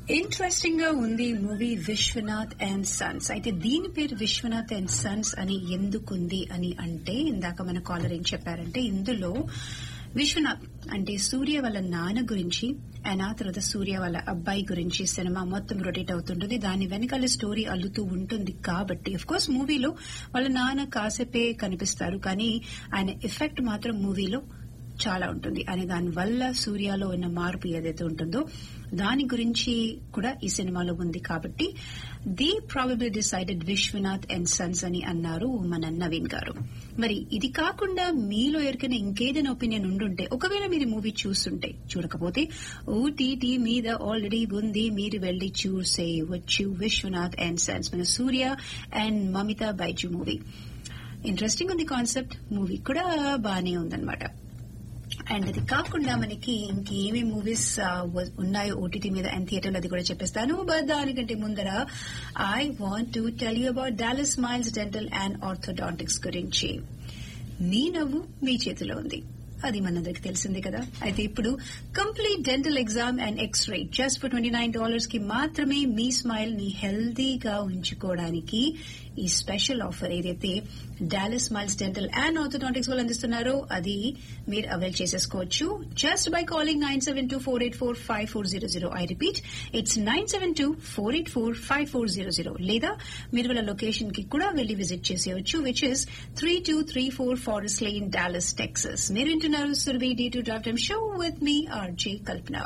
interesting గా ఉంది movie Vishwanath and Sons అయితే దీని పేరు విశ్వనాథ్ అండ్ సన్స్ అని ఎందుకుంది అని అంటే ఇందాక మన కాలర్ ఏం చెప్పారంటే ఇందులో విశ్వనాథ్ అంటే సూర్య వాళ్ళ నాన్న గురించి అండ్ ఆ తర్వాత సూర్య వాళ్ళ అబ్బాయి గురించి సినిమా మొత్తం రొటేట్ అవుతుంటుంది దాని వెనకాల స్టోరీ అల్లుతూ ఉంటుంది కాబట్టి అఫ్ కోర్స్ మూవీలో వాళ్ళ నాన్న కాసేపే కనిపిస్తారు కానీ ఆయన ఎఫెక్ట్ మాత్రం మూవీలో చాలా ఉంటుంది అని దాని వల్ల సూర్యలో ఉన్న మార్పు ఏదైతే ఉంటుందో దాని గురించి కూడా ఈ సినిమాలో ఉంది కాబట్టి the probably decided Viswanath and sons అని అన్నారు మన నవీన్ గారు మరి ఇది కాకుండా మీలో ఎవరికైనా ఇంకేదైనా ఒపీనియన్ ఉండుంటే ఒకవేళ మీరు మూవీ చూస్తుంటే చూడకపోతే ఓటీటీ మీద ఆల్రెడీ ఉంది మీరు వెళ్లి చూసేయవచ్చు విశ్వనాథ్ అండ్ సన్స్ మన Surya and Mamitha Baiju movie interesting ఉంది కాన్సెప్ట్ మూవీ కూడా బానే ఉందన్నమాట అండ్ అది కాకుండా మనకి ఇంకేమేమి మూవీస్ ఉన్నాయో ఓటీటీ మీద అండ్ థియేటర్లో అది కూడా చెప్పేస్తాను బట్ దానికంటే ముందర I want to tell you about Dallas Smiles Dental and Orthodontics గురించి మీ నవ్వు మీ చేతిలో ఉంది అది మనందరికి తెలిసిందే కదా అయితే ఇప్పుడు complete dental exam and x-ray just for twenty nine dollars కి మాత్రమే మీ స్మైల్ ని హెల్దీగా ఉంచుకోవడానికి ఈ స్పెషల్ ఆఫర్ ఏదైతే Dallas Smiles Dental and Orthodontics వాళ్ళు అందిస్తున్నారో అది మీరు అవైల్ చేసేసుకోవచ్చు just by calling nine seven two four eight four five four zero zero I repeat it's nine seven two four eight four five four zero zero లేదా మీరు వాళ్ళ location కి కూడా వెళ్లి విజిట్ చేసేయచ్చు which is three two three four Forest Lane Dallas Texas మీరు వింటున్నారు సుర్వి D two dot time show with మీ ఆర్జే కల్పన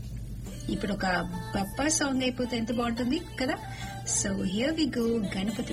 ఇప్పుడు ఒక బప్పా సాంగ్ అయిపోతే ఎంత బాగుంటుంది కదా so here we go Ganapati